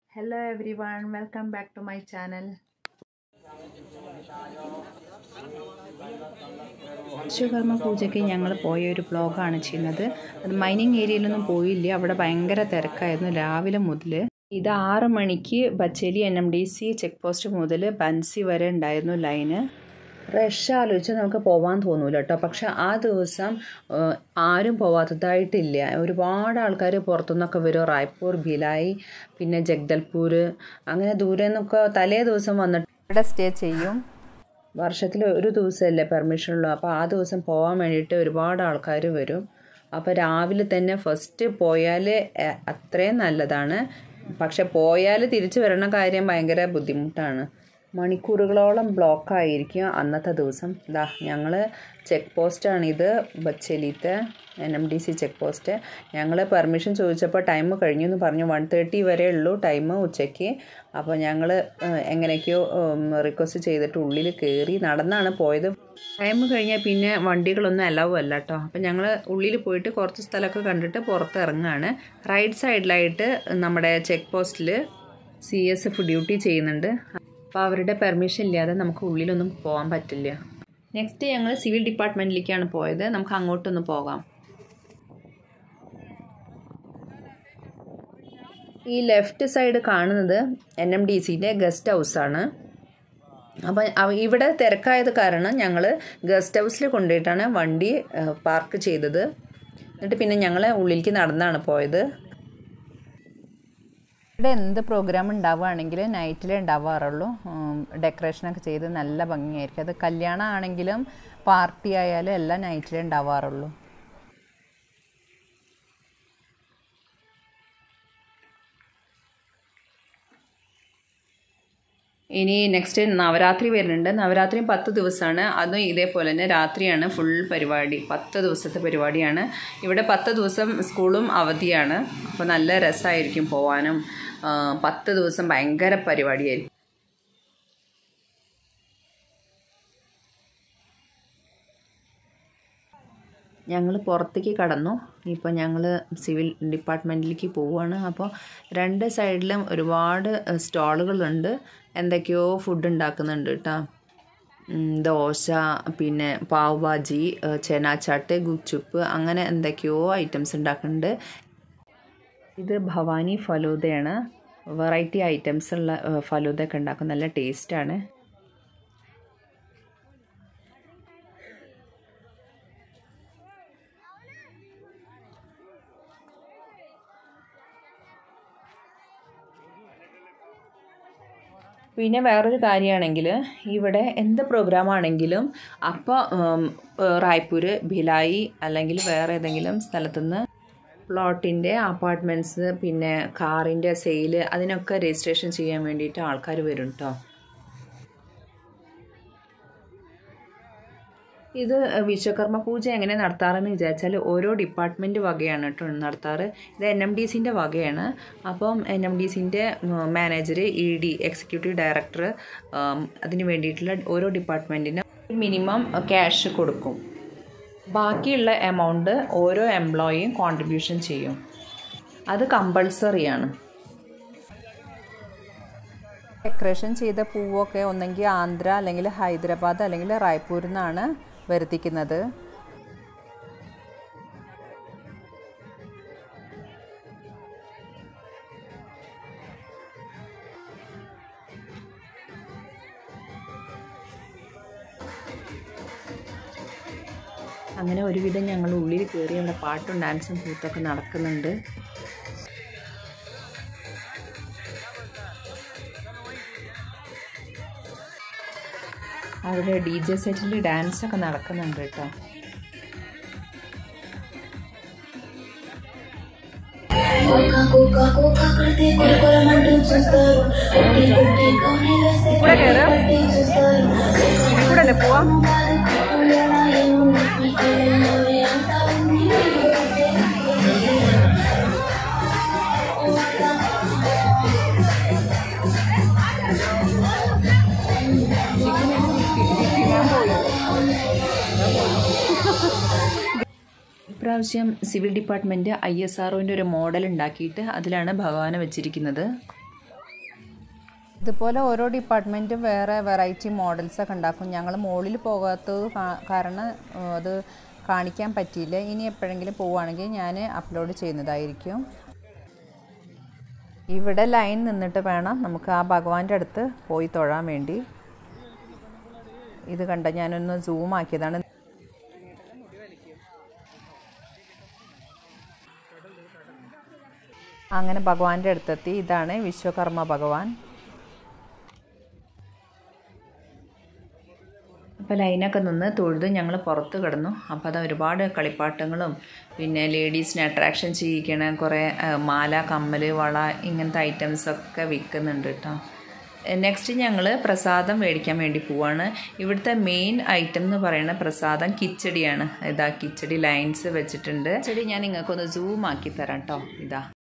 Hello everyone, welcome back to my channel. Vishwakarma പൂജയ്ക്ക് ഞങ്ങൾ പോയ ഒരു വ്ളോഗാണ് ചെയ്യുന്നത് അത് മൈനിങ് ഏരിയയിലൊന്നും പോയില്ല അവിടെ ഭയങ്കര തിരക്കായിരുന്നു രാവിലെ മുതൽ ഇത് ആറ് മണിക്ക് Bacheli N M D C check post മുതൽ ബൻസി വരെ ഉണ്ടായിരുന്നു ലൈന് റഷ് ആലോചിച്ച് നമുക്ക് പോകാൻ തോന്നൂല കേട്ടോ പക്ഷെ ആ ദിവസം ഏഹ്, ആരും പോവാത്തതായിട്ടില്ല ഒരുപാട് ആൾക്കാർ പുറത്തുനിന്നൊക്കെ വരും റായ്പൂർ ഭിലായി പിന്നെ ജഗ്ദൽപൂർ അങ്ങനെ ദൂരെ നിന്നൊക്കെ തലേ ദിവസം വന്നിട്ട് ഇവിടെ സ്റ്റേ ചെയ്യും വർഷത്തിൽ ഒരു ദിവസമല്ലേ പെർമിഷൻ ഉള്ളൂ അപ്പോൾ ആ ദിവസം പോകാൻ വേണ്ടിയിട്ട് ഒരുപാട് ആൾക്കാർ വരും അപ്പോൾ രാവിലെ തന്നെ ഫസ്റ്റ് പോയാൽ എ- അത്രയും നല്ലതാണ് പക്ഷെ പോയാൽ തിരിച്ചു വരണ കാര്യം ഭയങ്കര ബുദ്ധിമുട്ടാണ് മണിക്കൂറുകളോളം ബ്ലോക്കായിരിക്കും അന്നത്തെ ദിവസം ഇതാ ഞങ്ങൾ ചെക്ക് പോസ്റ്റാണിത് ബച്ചേലിത്തെ N M D C check post ഞങ്ങൾ പെർമിഷൻ ചോദിച്ചപ്പോൾ ടൈം കഴിഞ്ഞു എന്ന് പറഞ്ഞു വൺ തേർട്ടി വരെ ഉള്ളൂ ടൈം ഉച്ചയ്ക്ക് അപ്പോൾ ഞങ്ങൾ എങ്ങനെയൊക്കെയോ റിക്വസ്റ്റ് ചെയ്തിട്ട് ഉള്ളിൽ കയറി നടന്നാണ് പോയത് ടൈം കഴിഞ്ഞാൽ പിന്നെ വണ്ടികളൊന്നും അലവ് അല്ല കേട്ടോ അപ്പം ഞങ്ങൾ ഉള്ളിൽ പോയിട്ട് കുറച്ച് സ്ഥലമൊക്കെ കണ്ടിട്ട് പുറത്ത് ഇറങ്ങുകയാണ് റൈറ്റ് സൈഡിലായിട്ട് നമ്മുടെ ചെക്ക് പോസ്റ്റിൽ സി എസ് എഫ് ഡ്യൂട്ടി ചെയ്യുന്നുണ്ട് അപ്പോൾ അവരുടെ പെർമിഷൻ ഇല്ലാതെ നമുക്ക് ഉള്ളിലൊന്നും പോകാൻ പറ്റില്ല നെക്സ്റ്റ് ഞങ്ങൾ സിവിൽ ഡിപ്പാർട്ട്മെൻറ്റിലേക്കാണ് പോയത് നമുക്ക് അങ്ങോട്ടൊന്ന് പോകാം ഈ ലെഫ്റ്റ് സൈഡ് കാണുന്നത് എൻ എം ഡി സിൻ്റെ ഗസ്റ്റ് ഹൗസാണ് അപ്പം അവ- ഇവിടെ തിരക്കായത് കാരണം ഞങ്ങൾ ഗസ്റ്റ് ഹൗസിൽ കൊണ്ടുപോയിട്ടാണ് വണ്ടി പാർക്ക് ചെയ്തത് എന്നിട്ട് പിന്നെ ഞങ്ങൾ ഉള്ളിലേക്ക് നടന്നാണ് പോയത് ഇവിടെ എന്ത് പ്രോഗ്രാം ഉണ്ടാവുകയാണെങ്കിൽ നൈറ്റിലേ ഉണ്ടാവാറുള്ളൂ ഡെക്കറേഷനൊക്കെ ചെയ്ത് നല്ല ഭംഗിയായിരിക്കും അത് കല്യാണം ആണെങ്കിലും പാർട്ടി ആയാലും എല്ലാം നൈറ്റിലേ ഉണ്ടാവാറുള്ളൂ ഇനി നെക്സ്റ്റ് നവരാത്രി വരുന്നുണ്ട് നവരാത്രി പത്ത് ദിവസമാണ് അതും ഇതേപോലെ തന്നെ രാത്രിയാണ് ഫുൾ പരിപാടി പത്ത് ദിവസത്തെ പരിപാടിയാണ് ഇവിടെ പത്ത് ദിവസം സ്കൂളും അവധിയാണ് അപ്പോൾ നല്ല രസമായിരിക്കും പോവാനും ആ, പത്ത് ദിവസം ഭയങ്കര പരിപാടിയായിരിക്കും ഞങ്ങൾ പുറത്തേക്ക് കടന്നു ഇപ്പോൾ ഞങ്ങൾ സിവിൽ ഡിപ്പാർട്ട്മെൻറ്റിലേക്ക് പോവുകയാണ് അപ്പോൾ രണ്ട് സൈഡിലും ഒരുപാട് സ്റ്റാളുകളുണ്ട് എന്തൊക്കെയോ ഫുഡ് ഉണ്ടാക്കുന്നുണ്ട് കേട്ടോ ഉം, ദോശ പിന്നെ പാവ് ഭാജി ഏഹ്, ചെനാച്ചാട്ട് ഗുച്ചുപ്പ് അങ്ങനെ എന്തൊക്കെയോ ഐറ്റംസ് ഉണ്ടാക്കുന്നുണ്ട് ഇത് ഭവാനി ഫലൂദയാണ് വെറൈറ്റി ഐറ്റംസ് ഉള്ള ഏഹ്, ഫലൂദ ഒക്കെ ഉണ്ടാക്കും നല്ല ടേസ്റ്റാണ് പിന്നെ വേറൊരു കാര്യമാണെങ്കിൽ ഇവിടെ എന്ത് പ്രോഗ്രാം ആണെങ്കിലും അപ്പോൾ റായ്പൂർ ഭിലായി അല്ലെങ്കിൽ വേറെ ഏതെങ്കിലും സ്ഥലത്തുനിന്ന് പ്ലോട്ടിൻ്റെ അപ്പാർട്ട്മെൻറ്റ്സ് പിന്നെ കാറിൻ്റെ സെയില് അതിനൊക്കെ രജിസ്ട്രേഷൻ ചെയ്യാൻ വേണ്ടിയിട്ട് ആൾക്കാർ വരും കേട്ടോ ഇത് വിശ്വകർമ്മ പൂജ എങ്ങനെ നടത്താറെന്ന് വിചാരിച്ചാൽ ഓരോ ഡിപ്പാർട്ട്മെൻറ്റ് വകയാണ് കേട്ടോ നടത്താറ് ഇത് എൻ എം ഡി സിൻ്റെ വകയാണ് അപ്പം എൻ എം ഡി സിൻ്റെ manager E D executive director അതിന് വേണ്ടിയിട്ടുള്ള ഓരോ ഡിപ്പാർട്ട്മെൻറ്റിനും മിനിമം ക്യാഷ് കൊടുക്കും ബാക്കിയുള്ള എമൗണ്ട് ഓരോ എംപ്ലോയിയും കോൺട്രിബ്യൂഷൻ ചെയ്യും അത് കമ്പൾസറിയാണ് ഡെക്കറേഷൻ ചെയ്ത പൂവൊക്കെ ഒന്നെങ്കിൽ ആന്ധ്ര അല്ലെങ്കിൽ ഹൈദരാബാദ് അല്ലെങ്കിൽ റായ്പൂരിൽ നിന്നാണ് വരുത്തിക്കുന്നത് അങ്ങനെ ഒരുവിധം ഞങ്ങൾ ഉള്ളിൽ കയറി അവിടെ പാട്ടും ഡാൻസും കൂത്തൊക്കെ നടക്കുന്നുണ്ട് അവിടെ ഡി ജെ സെറ്റിൽ ഡാൻസ് ഒക്കെ നടക്കുന്നുണ്ട് കേട്ടോ కుక్క కుక్క కడితే కొరకొరమంటూ చూస్తారు కొట్టి కొట్టి కౌనీలేస్తే కొట్టి చూస్తారు കൂടെ പോവാം ఎలా ఏముంది ఈ కళ్ళల్లోనే అంతా ఉంది ഇപ്രാവശ്യം civil department I S R ഒരു മോഡൽ ഉണ്ടാക്കിയിട്ട് അതിലാണ് ഭഗവാനെ വെച്ചിരിക്കുന്നത് ഇതുപോലെ ഓരോ ഡിപ്പാർട്ട്മെൻറ്റും വേറെ വെറൈറ്റി മോഡൽസൊക്കെ ഉണ്ടാക്കും ഞങ്ങൾ മുകളിൽ പോകാത്തത് കാ- കാരണം ഏഹ്, അത് കാണിക്കാൻ പറ്റിയില്ല ഇനി എപ്പോഴെങ്കിലും പോവുകയാണെങ്കിൽ ഞാൻ അപ്ലോഡ് ചെയ്യുന്നതായിരിക്കും ഇവിടെ ലൈൻ നിന്നിട്ട് വേണം നമുക്ക് ആ ഭഗവാന്റെ അടുത്ത് പോയി തൊഴാൻ വേണ്ടി ഇത് കണ്ട ഞാനൊന്ന് സൂം ആക്കിയതാണ് അങ്ങനെ ഭഗവാന്റെ അടുത്തെത്തി ഇതാണ് വിശ്വകർമ്മ ഭഗവാൻ അപ്പോൾ ലൈനൊക്കെ നിന്ന് തൊഴുത് ഞങ്ങൾ പുറത്ത് കിടന്നു അപ്പോൾ അത് ഒരുപാട് കളിപ്പാട്ടങ്ങളും പിന്നെ ലേഡീസിനെ അട്രാക്ഷൻ ചെയ്യിക്കണ കുറേ ആ, മാല കമ്മൽ വള ഇങ്ങനത്തെ ഐറ്റംസൊക്കെ വിൽക്കുന്നുണ്ട് കേട്ടോ നെക്സ്റ്റ് ഞങ്ങൾ പ്രസാദം മേടിക്കാൻ വേണ്ടി പോവാണ് ഇവിടുത്തെ മെയിൻ ഐറ്റം എന്ന് പറയുന്ന പ്രസാദം കിച്ചടിയാണ് ഇതാ കിച്ചടി ലൈൻസ് വെച്ചിട്ടുണ്ട് കിച്ചടി ഞാൻ നിങ്ങൾക്കൊന്ന് സൂം ആക്കി തരാം കേട്ടോ ഇതാ